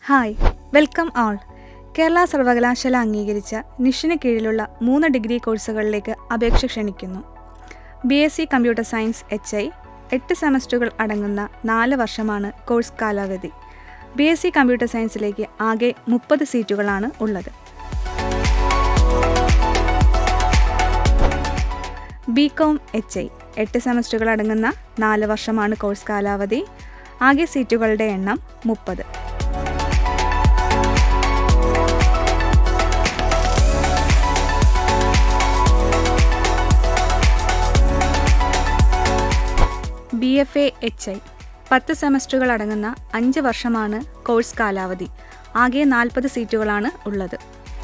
hi welcome ആൾ കേരള സർവകലാശാല അംഗീകരിച്ച നിഷിന് കീഴിലുള്ള മൂന്ന് ഡിഗ്രി കോഴ്സുകളിലേക്ക് അപേക്ഷ ക്ഷണിക്കുന്നു B S C computer science H I എട്ട് സെമസ്റ്ററുകൾ അടങ്ങുന്ന നാല് വർഷമാണ് കോഴ്സ് കാലാവധി ബി എസ് സി കമ്പ്യൂട്ടർ സയൻസിലേക്ക് ആകെ മുപ്പത് സീറ്റുകളാണ് ഉള്ളത് ബി കോം എച്ച് ഐ എട്ട് സെമസ്റ്ററുകൾ അടങ്ങുന്ന നാല് വർഷമാണ് കോഴ്സ് കാലാവധി ആകെ സീറ്റുകളുടെ എണ്ണം മുപ്പത് B F A H I പത്ത് സെമസ്റ്ററുകൾ അടങ്ങുന്ന അഞ്ച് വർഷമാണ് കോഴ്സ് കാലാവധി ആകെ നാൽപ്പത് സീറ്റുകളാണ് ഉള്ളത്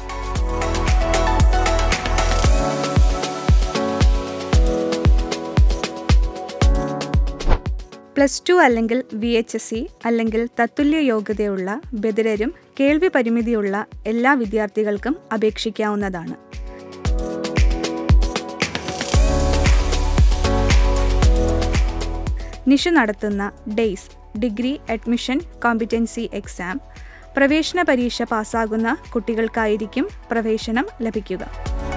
പ്ലസ് ടു അല്ലെങ്കിൽ വി എച്ച് എസ് സി അല്ലെങ്കിൽ തത്തുല്യ യോഗ്യതയുള്ള ബദിരരും കേൾവി പരിമിതിയുള്ള എല്ലാ വിദ്യാർത്ഥികൾക്കും അപേക്ഷിക്കാവുന്നതാണ് നിഷു നടത്തുന്ന ഡെയ്സ് ഡിഗ്രി അഡ്മിഷൻ കോമ്പിറ്റൻസി എക്സാം പ്രവേശന പരീക്ഷ പാസ്സാകുന്ന കുട്ടികൾക്കായിരിക്കും പ്രവേശനം ലഭിക്കുക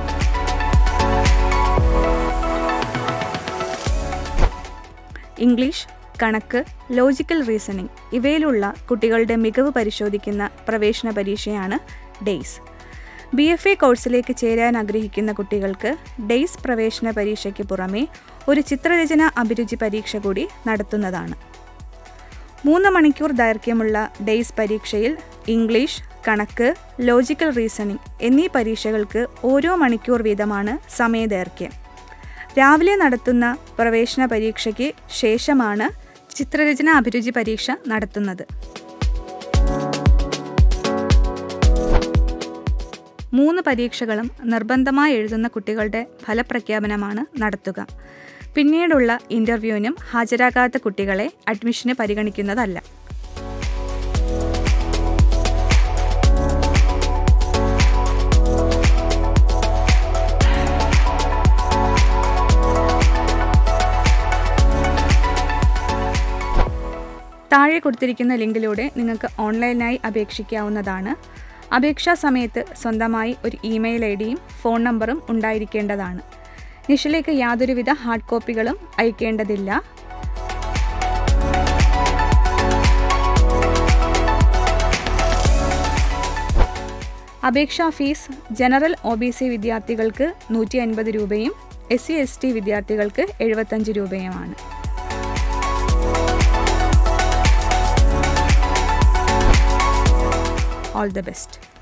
ഇംഗ്ലീഷ് കണക്ക് ലോജിക്കൽ റീസണിംഗ് ഇവയിലുള്ള കുട്ടികളുടെ മികവ് പരിശോധിക്കുന്ന പ്രവേശന പരീക്ഷയാണ് ഡെയ്സ് ബി എഫ് എ കോഴ്സിലേക്ക് ചേരാൻ ആഗ്രഹിക്കുന്ന കുട്ടികൾക്ക് ഡെയ്സ് പ്രവേശന പരീക്ഷയ്ക്ക് പുറമെ ഒരു ചിത്രരചന അഭിരുചി പരീക്ഷ കൂടി നടത്തുന്നതാണ് മൂന്ന് മണിക്കൂർ ദൈർഘ്യമുള്ള ഡെയ്സ് പരീക്ഷയിൽ ഇംഗ്ലീഷ് കണക്ക് ലോജിക്കൽ റീസണിംഗ് എന്നീ പരീക്ഷകൾക്ക് ഓരോ മണിക്കൂർ വീതമാണ് സമയദൈർഘ്യം രാവിലെ നടത്തുന്ന പ്രവേശന പരീക്ഷയ്ക്ക് ശേഷമാണ് ചിത്രരചന അഭിരുചി പരീക്ഷ നടത്തുന്നത് മൂന്ന് പരീക്ഷകളും നിർബന്ധമായി എഴുതുന്ന കുട്ടികളുടെ ഫലപ്രഖ്യാപനമാണ് നടത്തുക പിന്നീടുള്ള ഇൻ്റർവ്യൂവിനും ഹാജരാകാത്ത കുട്ടികളെ അഡ്മിഷന് പരിഗണിക്കുന്നതല്ല താഴെ കൊടുത്തിരിക്കുന്ന ലിങ്കിലൂടെ നിങ്ങൾക്ക് ഓൺലൈനായി അപേക്ഷിക്കാവുന്നതാണ് അപേക്ഷാ സമയത്ത് സ്വന്തമായി ഒരു ഇമെയിൽ ഐ ഡിയും ഫോൺ നമ്പറും ഉണ്ടായിരിക്കേണ്ടതാണ് നിഷിലേക്ക് യാതൊരുവിധ ഹാർഡ് കോപ്പികളും അയക്കേണ്ടതില്ല അപേക്ഷാ fees general O B C വിദ്യാർത്ഥികൾക്ക് നൂറ്റി അൻപത് രൂപയും എസ് സി എസ് ടി വിദ്യാർത്ഥികൾക്ക് എഴുപത്തഞ്ച് രൂപയുമാണ് all the best